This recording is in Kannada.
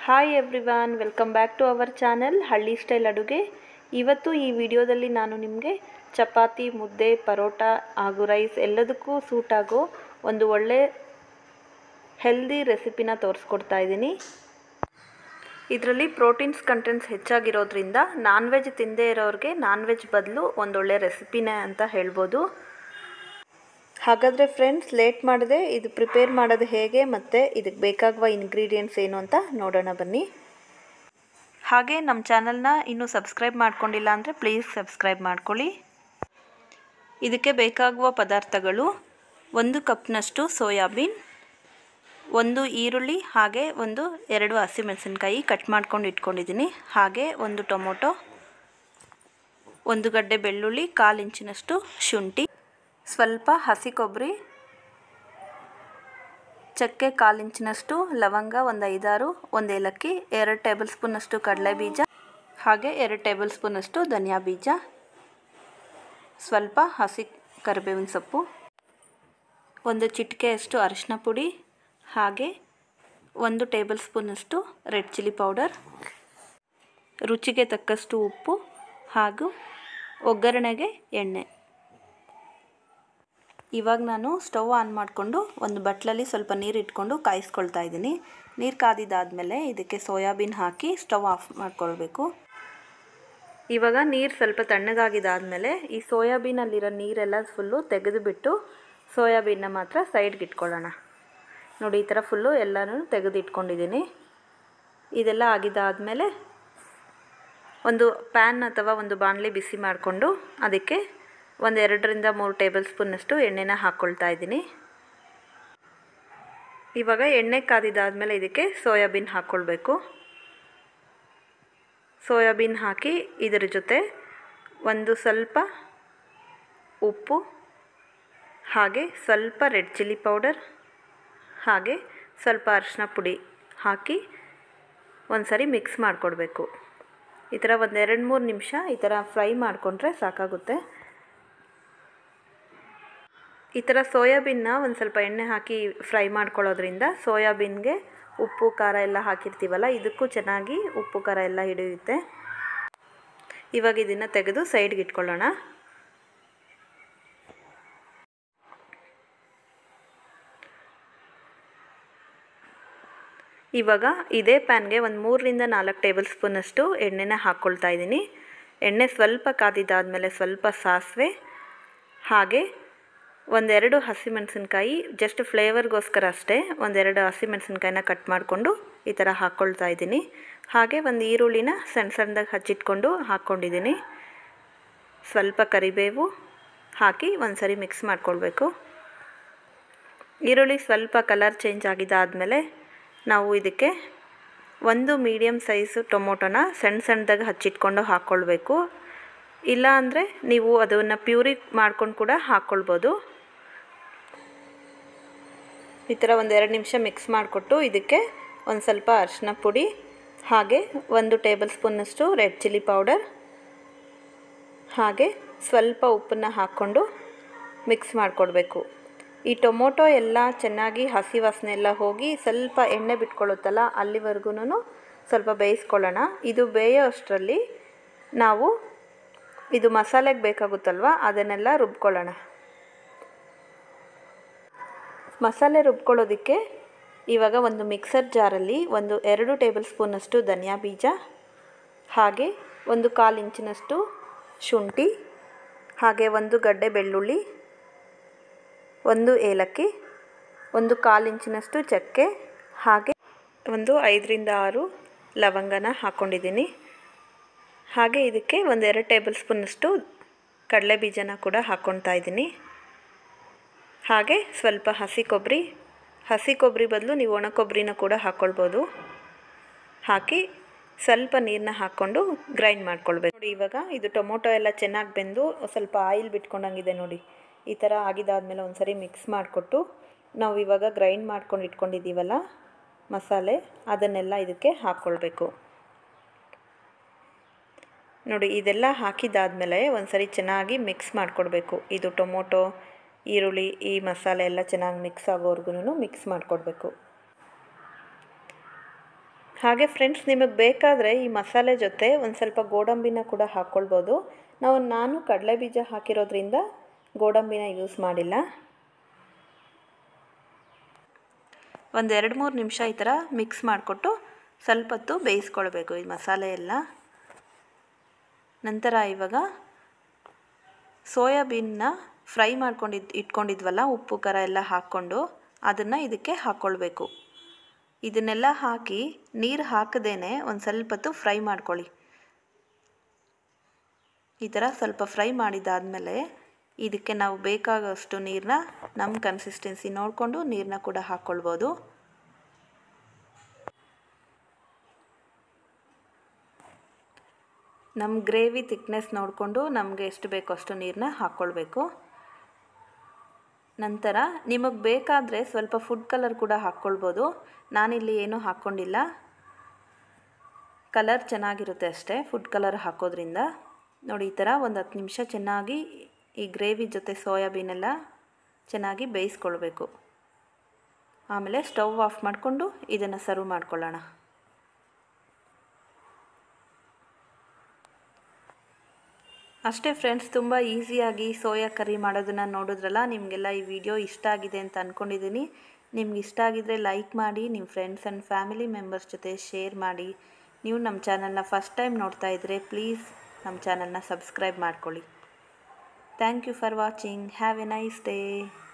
hi everyone welcome back to our channel ಹಳ್ಳಿ ಸ್ಟೈಲ್ ಅಡುಗೆ ಇವತ್ತು ಈ ವಿಡಿಯೋದಲ್ಲಿ ನಾನು ನಿಮಗೆ ಚಪಾತಿ ಮುದ್ದೆ ಪರೋಟ ಹಾಗೂ ರೈಸ್ ಎಲ್ಲದಕ್ಕೂ ಸೂಟ್ ಆಗೋ ಒಂದು ಒಳ್ಳೆ ಹೆಲ್ದಿ ರೆಸಿಪಿನ ತೋರಿಸ್ಕೊಡ್ತಾ ಇದ್ದೀನಿ ಇದರಲ್ಲಿ ಪ್ರೋಟೀನ್ಸ್ ಕಂಟೆಂಟ್ಸ್ ಹೆಚ್ಚಾಗಿರೋದ್ರಿಂದ ನಾನ್ ವೆಜ್ ತಿಂದೇ ಇರೋರಿಗೆ ನಾನ್ ವೆಜ್ ಬದಲು ಒಂದೊಳ್ಳೆ ರೆಸಿಪಿನೇ ಅಂತ ಹೇಳ್ಬೋದು ಹಾಗಾದರೆ ಫ್ರೆಂಡ್ಸ್ ಲೇಟ್ ಮಾಡದೆ ಇದು ಪ್ರಿಪೇರ್ ಮಾಡೋದು ಹೇಗೆ ಮತ್ತು ಇದಕ್ಕೆ ಬೇಕಾಗುವ ಇಂಗ್ರೀಡಿಯೆಂಟ್ಸ್ ಏನು ಅಂತ ನೋಡೋಣ ಬನ್ನಿ ಹಾಗೆ ನಮ್ಮ ಚಾನಲ್ನ ಇನ್ನೂ ಸಬ್ಸ್ಕ್ರೈಬ್ ಮಾಡ್ಕೊಂಡಿಲ್ಲ ಅಂದರೆ ಪ್ಲೀಸ್ ಸಬ್ಸ್ಕ್ರೈಬ್ ಮಾಡ್ಕೊಳ್ಳಿ ಇದಕ್ಕೆ ಬೇಕಾಗುವ ಪದಾರ್ಥಗಳು ಒಂದು ಕಪ್ನಷ್ಟು ಸೋಯಾಬೀನ್ ಒಂದು ಈರುಳ್ಳಿ ಹಾಗೆ ಒಂದು ಎರಡು ಹಸಿಮೆಣಸಿನ್ಕಾಯಿ ಕಟ್ ಮಾಡ್ಕೊಂಡು ಇಟ್ಕೊಂಡಿದ್ದೀನಿ ಹಾಗೆ ಒಂದು ಟೊಮೊಟೊ ಒಂದು ಗಡ್ಡೆ ಬೆಳ್ಳುಳ್ಳಿ ಕಾಲು ಇಂಚಿನಷ್ಟು ಶುಂಠಿ ಸ್ವಲ್ಪ ಹಸಿ ಕೊಬ್ಬರಿ ಚಕ್ಕೆ ಕಾಲು ಇಂಚಿನಷ್ಟು ಲವಂಗ ಒಂದು ಐದಾರು ಒಂದು ಏಲಕ್ಕಿ ಎರಡು ಟೇಬಲ್ ಸ್ಪೂನಷ್ಟು ಕಡಲೆ ಬೀಜ ಹಾಗೆ ಎರಡು ಟೇಬಲ್ ಸ್ಪೂನಷ್ಟು ಧನಿಯಾ ಬೀಜ ಸ್ವಲ್ಪ ಹಸಿ ಕರಿಬೇವಿನ ಸೊಪ್ಪು ಒಂದು ಚಿಟಿಕೆಯಷ್ಟು ಅರಿಶಿನ ಪುಡಿ ಹಾಗೆ ಒಂದು ಟೇಬಲ್ ಸ್ಪೂನಷ್ಟು ರೆಡ್ ಚಿಲ್ಲಿ ಪೌಡರ್ ರುಚಿಗೆ ತಕ್ಕಷ್ಟು ಉಪ್ಪು ಹಾಗೂ ಒಗ್ಗರಣೆಗೆ ಎಣ್ಣೆ ಇವಾಗ ನಾನು ಸ್ಟವ್ ಆನ್ ಮಾಡಿಕೊಂಡು ಒಂದು ಬಟ್ಲಲ್ಲಿ ಸ್ವಲ್ಪ ನೀರು ಇಟ್ಕೊಂಡು ಕಾಯಿಸ್ಕೊಳ್ತಾ ಇದ್ದೀನಿ ನೀರು ಕಾದಿದ್ದಾದಮೇಲೆ ಇದಕ್ಕೆ ಸೋಯಾಬೀನ್ ಹಾಕಿ ಸ್ಟವ್ ಆಫ್ ಮಾಡ್ಕೊಳ್ಬೇಕು ಇವಾಗ ನೀರು ಸ್ವಲ್ಪ ತಣ್ಣಗಾಗಿದ್ದಾದಮೇಲೆ ಈ ಸೋಯಾಬೀನಲ್ಲಿರೋ ನೀರೆಲ್ಲ ಫುಲ್ಲು ತೆಗೆದುಬಿಟ್ಟು ಸೋಯಾಬೀನ್ನ ಮಾತ್ರ ಸೈಡ್ಗೆ ಇಟ್ಕೊಳ್ಳೋಣ ನೋಡಿ ಈ ಥರ ಫುಲ್ಲು ಎಲ್ಲನೂ ತೆಗೆದು ಇಟ್ಕೊಂಡಿದ್ದೀನಿ ಇದೆಲ್ಲ ಆಗಿದ್ದಾದಮೇಲೆ ಒಂದು ಪ್ಯಾನ್ ಅಥವಾ ಒಂದು ಬಾಣಲಿ ಬಿಸಿ ಮಾಡಿಕೊಂಡು ಅದಕ್ಕೆ ಒಂದು ಎರಡರಿಂದ ಮೂರು ಟೇಬಲ್ ಸ್ಪೂನಷ್ಟು ಎಣ್ಣೆನ ಹಾಕ್ಕೊಳ್ತಾ ಇದ್ದೀನಿ ಇವಾಗ ಎಣ್ಣೆ ಕಾದಿದ್ದಾದಮೇಲೆ ಇದಕ್ಕೆ ಸೋಯಾಬೀನ್ ಹಾಕ್ಕೊಳ್ಬೇಕು ಸೋಯಾಬೀನ್ ಹಾಕಿ ಇದರ ಜೊತೆ ಒಂದು ಸ್ವಲ್ಪ ಉಪ್ಪು ಹಾಗೆ ಸ್ವಲ್ಪ ರೆಡ್ ಚಿಲ್ಲಿ ಪೌಡರ್ ಹಾಗೆ ಸ್ವಲ್ಪ ಅರಿಶಿನ ಪುಡಿ ಹಾಕಿ ಒಂದು ಸರಿ ಮಿಕ್ಸ್ ಮಾಡಿಕೊಡ್ಬೇಕು ಈ ಥರ ಒಂದು ಎರಡು ಮೂರು ನಿಮಿಷ ಈ ಥರ ಫ್ರೈ ಮಾಡಿಕೊಂಡ್ರೆ ಸಾಕಾಗುತ್ತೆ ಈ ಥರ ಸೋಯಾಬೀನ್ನ ಒಂದು ಸ್ವಲ್ಪ ಎಣ್ಣೆ ಹಾಕಿ ಫ್ರೈ ಮಾಡ್ಕೊಳ್ಳೋದ್ರಿಂದ ಸೋಯಾಬೀನ್ಗೆ ಉಪ್ಪು ಖಾರ ಎಲ್ಲ ಹಾಕಿರ್ತೀವಲ್ಲ ಇದಕ್ಕೂ ಚೆನ್ನಾಗಿ ಉಪ್ಪು ಖಾರ ಎಲ್ಲ ಹಿಡಿಯುತ್ತೆ ಇವಾಗ ಇದನ್ನು ತೆಗೆದು ಸೈಡ್ಗೆ ಇಟ್ಕೊಳ್ಳೋಣ ಇವಾಗ ಇದೇ ಪ್ಯಾನ್ಗೆ ಒಂದು ಮೂರರಿಂದ ನಾಲ್ಕು ಟೇಬಲ್ ಸ್ಪೂನಷ್ಟು ಎಣ್ಣೆನ ಹಾಕ್ಕೊಳ್ತಾ ಇದ್ದೀನಿ ಎಣ್ಣೆ ಸ್ವಲ್ಪ ಕಾದಿದ್ದಾದಮೇಲೆ ಸ್ವಲ್ಪ ಸಾಸಿವೆ ಹಾಗೆ ಒಂದೆರಡು ಹಸಿಮೆಣಸಿನ್ಕಾಯಿ ಜಸ್ಟ್ ಫ್ಲೇವರ್ಗೋಸ್ಕರ ಅಷ್ಟೇ ಒಂದೆರಡು ಹಸಿಮೆಣಸಿನ್ಕಾಯಿನ ಕಟ್ ಮಾಡಿಕೊಂಡು ಈ ಥರ ಹಾಕ್ಕೊಳ್ತಾ ಇದ್ದೀನಿ ಹಾಗೆ ಒಂದು ಈರುಳ್ಳಿನ ಸಣ್ಣ ಸಣ್ಣದಾಗಿ ಹಚ್ಚಿಟ್ಕೊಂಡು ಹಾಕ್ಕೊಂಡಿದ್ದೀನಿ ಸ್ವಲ್ಪ ಕರಿಬೇವು ಹಾಕಿ ಒಂದು ಸರಿ ಮಿಕ್ಸ್ ಮಾಡ್ಕೊಳ್ಬೇಕು ಈರುಳ್ಳಿ ಸ್ವಲ್ಪ ಕಲರ್ ಚೇಂಜ್ ಆಗಿದ್ದಾದಮೇಲೆ ನಾವು ಇದಕ್ಕೆ ಒಂದು ಮೀಡಿಯಮ್ ಸೈಜು ಟೊಮೊಟೊನ ಸಣ್ಣ ಸಣ್ಣದಾಗಿ ಹಚ್ಚಿಟ್ಕೊಂಡು ಹಾಕ್ಕೊಳ್ಬೇಕು ಇಲ್ಲ ಅಂದರೆ ನೀವು ಅದನ್ನು ಪ್ಯೂರಿ ಮಾಡ್ಕೊಂಡು ಕೂಡ ಹಾಕ್ಕೊಳ್ಬೋದು ಈ ಥರ ಒಂದು ಎರಡು ನಿಮಿಷ ಮಿಕ್ಸ್ ಮಾಡಿಕೊಟ್ಟು ಇದಕ್ಕೆ ಒಂದು ಸ್ವಲ್ಪ ಅರಿಶಿನ ಪುಡಿ ಹಾಗೆ ಒಂದು ಟೇಬಲ್ ಸ್ಪೂನಷ್ಟು ರೆಡ್ ಚಿಲ್ಲಿ ಪೌಡರ್ ಹಾಗೆ ಸ್ವಲ್ಪ ಉಪ್ಪನ್ನು ಹಾಕ್ಕೊಂಡು ಮಿಕ್ಸ್ ಮಾಡಿಕೊಡ್ಬೇಕು ಈ ಟೊಮೊಟೊ ಎಲ್ಲ ಚೆನ್ನಾಗಿ ಹಸಿ ವಾಸನೆ ಎಲ್ಲ ಹೋಗಿ ಸ್ವಲ್ಪ ಎಣ್ಣೆ ಬಿಟ್ಕೊಳ್ಳುತ್ತಲ್ಲ ಅಲ್ಲಿವರೆಗೂ ಸ್ವಲ್ಪ ಬೇಯಿಸ್ಕೊಳ್ಳೋಣ ಇದು ಬೇಯೋ ಅಷ್ಟರಲ್ಲಿ ನಾವು ಇದು ಮಸಾಲೆಗೆ ಬೇಕಾಗುತ್ತಲ್ವ ಅದನ್ನೆಲ್ಲ ರುಬ್ಕೊಳ್ಳೋಣ ಮಸಾಲೆ ರುಬ್ಕೊಳ್ಳೋದಕ್ಕೆ ಇವಾಗ ಒಂದು ಮಿಕ್ಸರ್ ಜಾರಲ್ಲಿ ಒಂದು ಎರಡು ಟೇಬಲ್ ಸ್ಪೂನಷ್ಟು ಧನಿಯಾ ಬೀಜ ಹಾಗೆ ಒಂದು ಕಾಲು ಇಂಚಿನಷ್ಟು ಶುಂಠಿ ಹಾಗೆ ಒಂದು ಗಡ್ಡೆ ಬೆಳ್ಳುಳ್ಳಿ ಒಂದು ಏಲಕ್ಕಿ ಒಂದು ಕಾಲು ಇಂಚಿನಷ್ಟು ಚಕ್ಕೆ ಹಾಗೆ ಒಂದು ಐದರಿಂದ ಆರು ಲವಂಗನ ಹಾಕ್ಕೊಂಡಿದ್ದೀನಿ ಹಾಗೆ ಇದಕ್ಕೆ ಒಂದು ಎರಡು ಟೇಬಲ್ ಸ್ಪೂನಷ್ಟು ಕಡಲೆ ಬೀಜನ ಕೂಡ ಹಾಕ್ಕೊಳ್ತಾ ಇದ್ದೀನಿ ಹಾಗೆ ಸ್ವಲ್ಪ ಹಸಿ ಕೊಬ್ಬರಿ ಹಸಿ ಕೊಬ್ಬರಿ ಬದಲು ನೀವು ಒಣ ಕೊಬ್ಬರಿನ ಕೂಡ ಹಾಕ್ಕೊಳ್ಬೋದು ಹಾಕಿ ಸ್ವಲ್ಪ ನೀರನ್ನ ಹಾಕ್ಕೊಂಡು ಗ್ರೈಂಡ್ ಮಾಡ್ಕೊಳ್ಬೇಕು ನೋಡಿ ಇವಾಗ ಇದು ಟೊಮೊಟೊ ಎಲ್ಲ ಚೆನ್ನಾಗಿ ಬೆಂದು ಸ್ವಲ್ಪ ಆಯಿಲ್ ಬಿಟ್ಕೊಂಡಂಗಿದೆ ನೋಡಿ ಈ ಥರ ಆಗಿದ್ದಾದಮೇಲೆ ಒಂದು ಸರಿ ಮಿಕ್ಸ್ ಮಾಡಿಕೊಟ್ಟು ನಾವು ಇವಾಗ ಗ್ರೈಂಡ್ ಮಾಡ್ಕೊಂಡು ಇಟ್ಕೊಂಡಿದ್ದೀವಲ್ಲ ಮಸಾಲೆ ಅದನ್ನೆಲ್ಲ ಇದಕ್ಕೆ ಹಾಕ್ಕೊಳ್ಬೇಕು ನೋಡಿ ಇದೆಲ್ಲ ಹಾಕಿದ್ದಾದಮೇಲೆ ಒಂದು ಸರಿ ಚೆನ್ನಾಗಿ ಮಿಕ್ಸ್ ಮಾಡಿಕೊಡ್ಬೇಕು ಇದು ಟೊಮೊಟೊ ಈರುಳ್ಳಿ ಈ ಮಸಾಲೆ ಎಲ್ಲ ಚೆನ್ನಾಗಿ ಮಿಕ್ಸ್ ಆಗೋವರೆಗೂ ಮಿಕ್ಸ್ ಮಾಡಿಕೊಡ್ಬೇಕು ಹಾಗೆ ಫ್ರೆಂಡ್ಸ್ ನಿಮಗೆ ಬೇಕಾದರೆ ಈ ಮಸಾಲೆ ಜೊತೆ ಒಂದು ಸ್ವಲ್ಪ ಗೋಡಂಬಿನ ಕೂಡ ಹಾಕ್ಕೊಳ್ಬೋದು ನಾವು ನಾನು ಕಡಲೆ ಬೀಜ ಹಾಕಿರೋದ್ರಿಂದ ಗೋಡಂಬಿನ ಯೂಸ್ ಮಾಡಿಲ್ಲ ಒಂದು ಎರಡು ಮೂರು ನಿಮಿಷ ಈ ಥರ ಮಿಕ್ಸ್ ಮಾಡಿಕೊಟ್ಟು ಸ್ವಲ್ಪ ಹೊತ್ತು ಬೇಯಿಸ್ಕೊಳ್ಬೇಕು ಈ ಮಸಾಲೆ ಎಲ್ಲ ನಂತರ ಇವಾಗ ಸೋಯಾಬೀನ್ನ ಫ್ರೈ ಮಾಡ್ಕೊಂಡಿದ್ದು ಇಟ್ಕೊಂಡಿದ್ವಲ್ಲ ಉಪ್ಪು ಖಾರ ಎಲ್ಲ ಹಾಕ್ಕೊಂಡು ಅದನ್ನು ಇದಕ್ಕೆ ಹಾಕ್ಕೊಳ್ಬೇಕು ಇದನ್ನೆಲ್ಲ ಹಾಕಿ ನೀರು ಹಾಕದೇನೆ ಒಂದು ಸ್ವಲ್ಪ ಹೊತ್ತು ಫ್ರೈ ಮಾಡ್ಕೊಳ್ಳಿ ಈ ಥರ ಸ್ವಲ್ಪ ಫ್ರೈ ಮಾಡಿದ್ದಾದಮೇಲೆ ಇದಕ್ಕೆ ನಾವು ಬೇಕಾಗಷ್ಟು ನೀರನ್ನ ನಮ್ಮ ಕನ್ಸಿಸ್ಟೆನ್ಸಿ ನೋಡಿಕೊಂಡು ನೀರನ್ನ ಕೂಡ ಹಾಕ್ಕೊಳ್ಬೋದು ನಮ್ಮ ಗ್ರೇವಿ ತಿಕ್ನೆಸ್ ನೋಡಿಕೊಂಡು ನಮಗೆ ಎಷ್ಟು ಬೇಕೋ ಅಷ್ಟು ನೀರನ್ನ ಹಾಕ್ಕೊಳ್ಬೇಕು ನಂತರ ನಿಮಗೆ ಬೇಕಾದರೆ ಸ್ವಲ್ಪ ಫುಡ್ ಕಲರ್ ಕೂಡ ಹಾಕ್ಕೊಳ್ಬೋದು ನಾನಿಲ್ಲಿ ಏನೂ ಹಾಕ್ಕೊಂಡಿಲ್ಲ ಕಲರ್ ಚೆನ್ನಾಗಿರುತ್ತೆ ಅಷ್ಟೇ ಫುಡ್ ಕಲರ್ ಹಾಕೋದ್ರಿಂದ ನೋಡಿ ಈ ಥರ ಒಂದು ಹತ್ತು ನಿಮಿಷ ಚೆನ್ನಾಗಿ ಈ ಗ್ರೇವಿ ಜೊತೆ ಸೋಯಾಬೀನೆಲ್ಲ ಚೆನ್ನಾಗಿ ಬೇಯಿಸ್ಕೊಳ್ಬೇಕು ಆಮೇಲೆ ಸ್ಟವ್ ಆಫ್ ಮಾಡಿಕೊಂಡು ಇದನ್ನು ಸರ್ವ್ ಮಾಡ್ಕೊಳ್ಳೋಣ ಅಷ್ಟೇ ಫ್ರೆಂಡ್ಸ್ ತುಂಬ ಈಸಿಯಾಗಿ ಸೋಯಾ ಕರಿ ಮಾಡೋದನ್ನು ನೋಡಿದ್ರಲ್ಲ ನಿಮಗೆಲ್ಲ ಈ ವಿಡಿಯೋ ಇಷ್ಟ ಆಗಿದೆ ಅಂತ ಅಂದ್ಕೊಂಡಿದ್ದೀನಿ ನಿಮ್ಗೆ ಇಷ್ಟ ಆಗಿದರೆ ಲೈಕ್ ಮಾಡಿ ನಿಮ್ಮ ಫ್ರೆಂಡ್ಸ್ ಆ್ಯಂಡ್ ಫ್ಯಾಮಿಲಿ ಮೆಂಬರ್ಸ್ ಜೊತೆ ಶೇರ್ ಮಾಡಿ ನೀವು ನಮ್ಮ ಚಾನಲ್ನ ಫಸ್ಟ್ ಟೈಮ್ ನೋಡ್ತಾ ಇದ್ದರೆ ಪ್ಲೀಸ್ ನಮ್ಮ ಚಾನಲ್ನ ಸಬ್ಸ್ಕ್ರೈಬ್ ಮಾಡ್ಕೊಳ್ಳಿ thank you for watching have a nice day